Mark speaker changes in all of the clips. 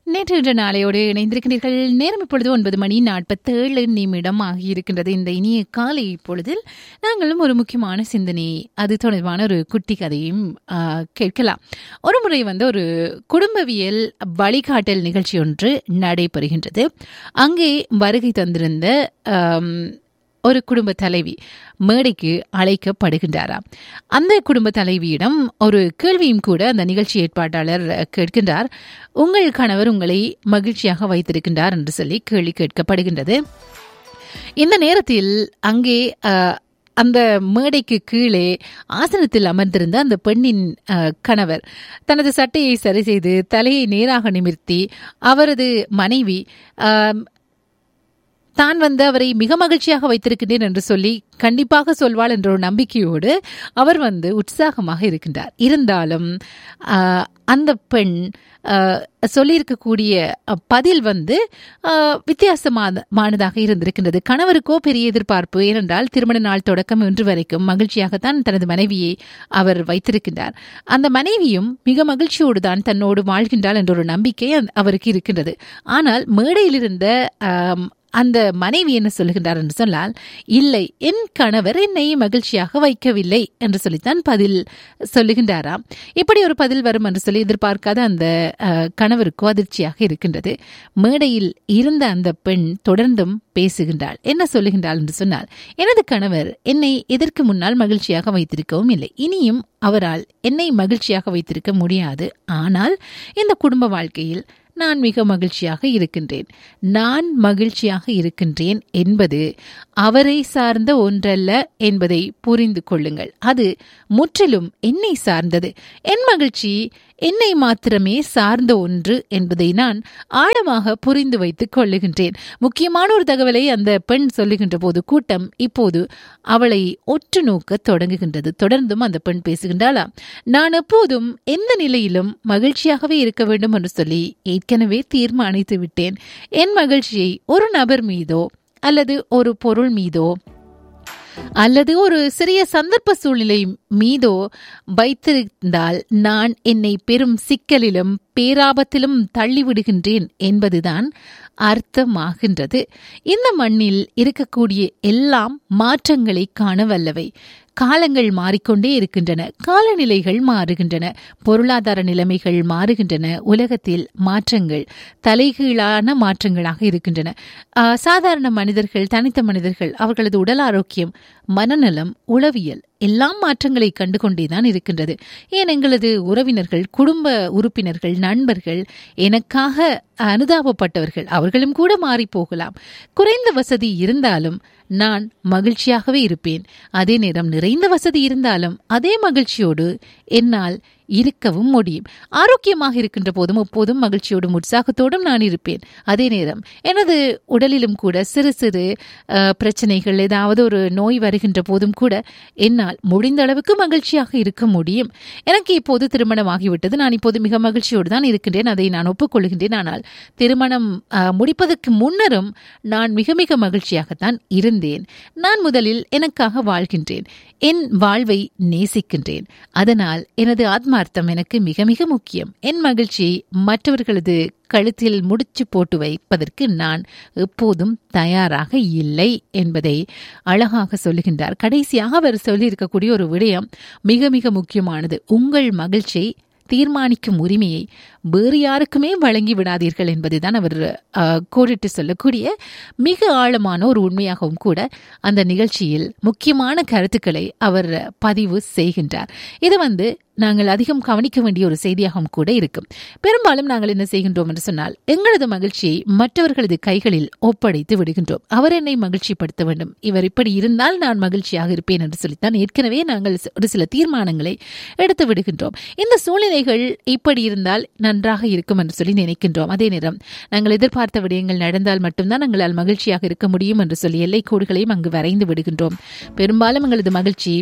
Speaker 1: நேற்று இன்று நாளையோடு இணைந்திருக்கிறீர்கள் நேரம் இப்பொழுது ஒன்பது மணி நாற்பத்தேழு நிமிடம் ஆகியிருக்கின்றது இந்த இனிய காலை பொழுதில் நாங்களும் ஒரு முக்கியமான சிந்தனை அது தொடர்பான ஒரு குட்டி கதையும் ஆ, கேட்கலாம் ஒரு முறை வந்து ஒரு குடும்பவியல் வழிகாட்டல் நிகழ்ச்சி ஒன்று நடைபெறுகின்றது அங்கே வருகை தந்திருந்த ஆம், ஒரு குடும்ப தலைவி மேடைக்கு அழைக்கப்படுகின்றாராம் அந்த குடும்ப தலைவியிடம் ஒரு கேள்வியும் கூட அந்த நிகழ்ச்சி ஏற்பாட்டாளர் கேட்கின்றார் உங்கள் கணவர் உங்களை மகிழ்ச்சியாக வைத்திருக்கின்றார் என்று சொல்லி கேள்வி கேட்கப்படுகின்றது இந்த நேரத்தில் அங்கே அஹ், அந்த மேடைக்கு கீழே ஆசனத்தில் அமர்ந்திருந்த அந்த பெண்ணின் அஹ், கணவர் தனது சட்டையை சரி செய்து தலையை நேராக நிமிர்த்தி அவரது மனைவி அஹ், தான் வந்து அவரை மிக மகிழ்ச்சியாக வைத்திருக்கின்றேன் என்று சொல்லி கண்டிப்பாக சொல்வாள் என்ற ஒரு நம்பிக்கையோடு அவர் வந்து உற்சாகமாக இருக்கின்றார் இருந்தாலும் ஆஹ், அந்த பெண் ஆஹ், சொல்லியிருக்கக்கூடிய அஹ், பதில் வந்து ஆஹ், வித்தியாசமான மானதாக இருந்திருக்கின்றது கணவருக்கோ பெரிய எதிர்பார்ப்பு ஏனென்றால் திருமண நாள் தொடக்கம் இன்று வரைக்கும் மகிழ்ச்சியாகத்தான் தனது மனைவியை அவர் வைத்திருக்கின்றார் அந்த மனைவியும் மிக மகிழ்ச்சியோடு தான் தன்னோடு வாழ்கின்றாள் என்ற ஒரு நம்பிக்கை அந்த- அவருக்கு இருக்கின்றது ஆனால் மேடையில் இருந்த ஆம், அந்த மனைவி என்ன சொல்லுகின்றார் என்று சொன்னால் இல்லை என் கணவர் என்னை மகிழ்ச்சியாக வைக்கவில்லை என்று சொல்லித்தான் பதில் சொல்லுகின்றாராம் இப்படி ஒரு பதில் வரும் என்று சொல்லி எதிர்பார்க்காத அந்த அஹ், கணவருக்கோ அதிர்ச்சியாக இருக்கின்றது மேடையில் இருந்த அந்த பெண் தொடர்ந்தும் பேசுகின்றாள் என்ன சொல்லுகின்றாள் என்று சொன்னால் எனது கணவர் என்னை இதற்கு முன்னால் மகிழ்ச்சியாக வைத்திருக்கவும் இல்லை இனியும் அவரால் என்னை மகிழ்ச்சியாக வைத்திருக்க முடியாது ஆனால் இந்த குடும்ப வாழ்க்கையில் நான் மிக மகிழ்ச்சியாக இருக்கின்றேன் நான் மகிழ்ச்சியாக இருக்கின்றேன் என்பது அவரை சார்ந்த ஒன்றல்ல என்பதை புரிந்து கொள்ளுங்கள் அது முற்றிலும் என்னை சார்ந்தது என் மகிழ்ச்சி என்னை மாத்திரமே சார்ந்த ஒன்று என்பதை நான் ஆழமாக புரிந்து வைத்துக் கொள்ளுகின்றேன் முக்கியமான ஒரு தகவலை அந்த பெண் சொல்லுகின்ற போது கூட்டம் இப்போது அவளை ஒற்று நோக்க தொடங்குகின்றது தொடர்ந்தும் அந்த பெண் பேசுகின்றாளா நான் எப்போதும் எந்த நிலையிலும் மகிழ்ச்சியாகவே இருக்க வேண்டும் என்று சொல்லி ஏற்கனவே தீர்மானித்து விட்டேன் என் மகிழ்ச்சியை ஒரு நபர் மீதோ அல்லது ஒரு பொருள் மீதோ அல்லது ஒரு சிறிய சந்தர்ப்ப சூழ்நிலை மீதோ வைத்திருந்தால் நான் என்னை பெரும் சிக்கலிலும் பேராபத்திலும் தள்ளிவிடுகின்றேன் என்பதுதான் அர்த்தமாகின்றது இந்த மண்ணில் இருக்கக்கூடிய எல்லாம் மாற்றங்களை காண வல்லவை காலங்கள் மாறிக்கொண்டே இருக்கின்றன காலநிலைகள் மாறுகின்றன பொருளாதார நிலைமைகள் மாறுகின்றன உலகத்தில் மாற்றங்கள் தலைகீழான மாற்றங்களாக இருக்கின்றன ஆஹ், சாதாரண மனிதர்கள் தனித்த மனிதர்கள் அவர்களது உடல் ஆரோக்கியம் மனநலம் உளவியல் எல்லாம் மாற்றங்களை கண்டுகொண்டேதான் இருக்கின்றது ஏன் எங்களது உறவினர்கள் குடும்ப உறுப்பினர்கள் நண்பர்கள் எனக்காக அனுதாபப்பட்டவர்கள் அவர்களும் கூட மாறி போகலாம் குறைந்த வசதி இருந்தாலும் நான் மகிழ்ச்சியாகவே இருப்பேன் அதே நேரம் நிறைந்த வசதி இருந்தாலும் அதே மகிழ்ச்சியோடு என்னால் இருக்கவும் முடியும் ஆரோக்கியமாக இருக்கின்ற போதும் எப்போதும் மகிழ்ச்சியோடும் உற்சாகத்தோடும் நான் இருப்பேன் அதே நேரம் எனது உடலிலும் கூட சிறு சிறு அஹ், பிரச்சனைகள் ஏதாவது ஒரு நோய் வருகின்ற போதும் கூட என்னால் முடிந்த அளவுக்கு மகிழ்ச்சியாக இருக்க முடியும் எனக்கு இப்போது திருமணமாகிவிட்டது நான் இப்போது மிக மகிழ்ச்சியோடு தான் இருக்கின்றேன் அதை நான் ஒப்புக்கொள்கின்றேன் ஆனால் திருமணம் அஹ், முடிப்பதற்கு முன்னரும் நான் மிக மிக மகிழ்ச்சியாகத்தான் இருந்தேன் நான் முதலில் எனக்காக வாழ்கின்றேன் என் வாழ்வை நேசிக்கின்றேன் அதனால் எனது ஆத்மார்த்தம் எனக்கு மிக மிக முக்கியம் என் மகிழ்ச்சியை மற்றவர்களது கழுத்தில் முடிச்சு போட்டு வைப்பதற்கு நான் எப்போதும் தயாராக இல்லை என்பதை அழகாக சொல்லுகின்றார் கடைசியாக அவர் சொல்லியிருக்கக்கூடிய ஒரு விடயம் மிக மிக முக்கியமானது உங்கள் மகிழ்ச்சியை தீர்மானிக்கும் உரிமையை வேறு யாருக்குமே வழங்கி விடாதீர்கள் என்பதுதான் அவர் அஹ், கோடிட்டு சொல்லக்கூடிய மிக ஆழமான ஒரு உண்மையாகவும் கூட அந்த நிகழ்ச்சியில் முக்கியமான கருத்துக்களை அவர் பதிவு செய்கின்றார் இது வந்து நாங்கள் அதிகம் கவனிக்க வேண்டிய ஒரு செய்தியாகவும் கூட இருக்கும் பெரும்பாலும் நாங்கள் என்ன செய்கின்றோம் என்று சொன்னால் எங்களது மகிழ்ச்சியை மற்றவர்களது கைகளில் ஒப்படைத்து விடுகின்றோம் அவர் என்னை மகிழ்ச்சிப்படுத்த வேண்டும் இவர் இப்படி இருந்தால் நான் மகிழ்ச்சியாக இருப்பேன் என்று சொல்லித்தான் ஏற்கனவே நாங்கள் ஒரு சில தீர்மானங்களை எடுத்து விடுகின்றோம் இந்த சூழ்நிலைகள் இப்படி இருந்தால் நன்றாக இருக்கும் என்று சொல்லி நினைக்கின்றோம் அதே நேரம் நாங்கள் எதிர்பார்த்த விடயங்கள் நடந்தால் மட்டும்தான் எங்களால் மகிழ்ச்சியாக இருக்க முடியும் என்று சொல்லி எல்லைக்கோடுகளையும் அங்கு வரைந்து விடுகின்றோம் பெரும்பாலும் எங்களது மகிழ்ச்சி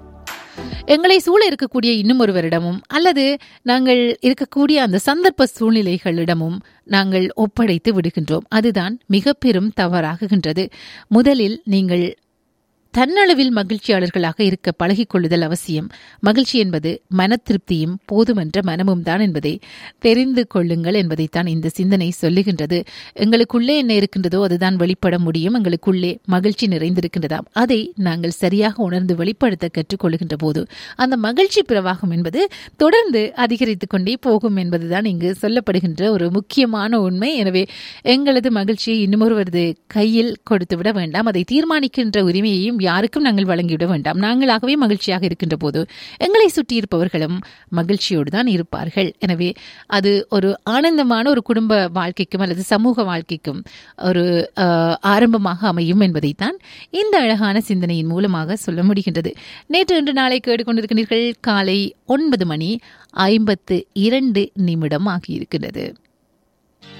Speaker 1: எங்களை சூழ இருக்கக்கூடிய இன்னும் ஒருவரிடமும் அல்லது நாங்கள் இருக்கக்கூடிய அந்த சந்தர்ப்ப சூழ்நிலைகளிடமும் நாங்கள் ஒப்படைத்து விடுகின்றோம் அதுதான் மிக பெரும் தவறாகுகின்றது முதலில் நீங்கள் தன்னளவில் மகிழ்ச்சியாளர்களாக இருக்க பழகிக் கொள்ளுதல் அவசியம் மகிழ்ச்சி என்பது மன திருப்தியும் போதுமென்ற மனமும் தான் என்பதை தெரிந்து கொள்ளுங்கள் என்பதைத்தான் இந்த சிந்தனை சொல்லுகின்றது எங்களுக்குள்ளே என்ன இருக்கின்றதோ அதுதான் வெளிப்பட முடியும் எங்களுக்குள்ளே மகிழ்ச்சி நிறைந்திருக்கின்றதாம் அதை நாங்கள் சரியாக உணர்ந்து வெளிப்படுத்த கற்றுக்கொள்கின்ற போது அந்த மகிழ்ச்சி பிரவாகம் என்பது தொடர்ந்து அதிகரித்துக் கொண்டே போகும் என்பதுதான் இங்கு சொல்லப்படுகின்ற ஒரு முக்கியமான உண்மை எனவே எங்களது மகிழ்ச்சியை இன்னுமொருவரது கையில் கொடுத்து விட வேண்டாம் அதை தீர்மானிக்கின்ற உரிமையையும் யாருக்கும் நாங்கள் வழங்கிவிட வேண்டாம் நாங்களாகவே மகிழ்ச்சியாக இருக்கின்ற போது எங்களை சுற்றி இருப்பவர்களும் மகிழ்ச்சியோடு தான் இருப்பார்கள் எனவே அது ஒரு ஆனந்தமான ஒரு குடும்ப வாழ்க்கைக்கும் அல்லது சமூக வாழ்க்கைக்கும் ஒரு ஆஹ், ஆரம்பமாக அமையும் என்பதைத்தான் இந்த அழகான சிந்தனையின் மூலமாக சொல்ல முடிகின்றது நேற்று இன்று நாளை கேட்டுக்கொண்டிருக்கிறீர்கள் காலை ஒன்பது மணி ஐம்பத்து இரண்டு நிமிடம் ஆகியிருக்கிறது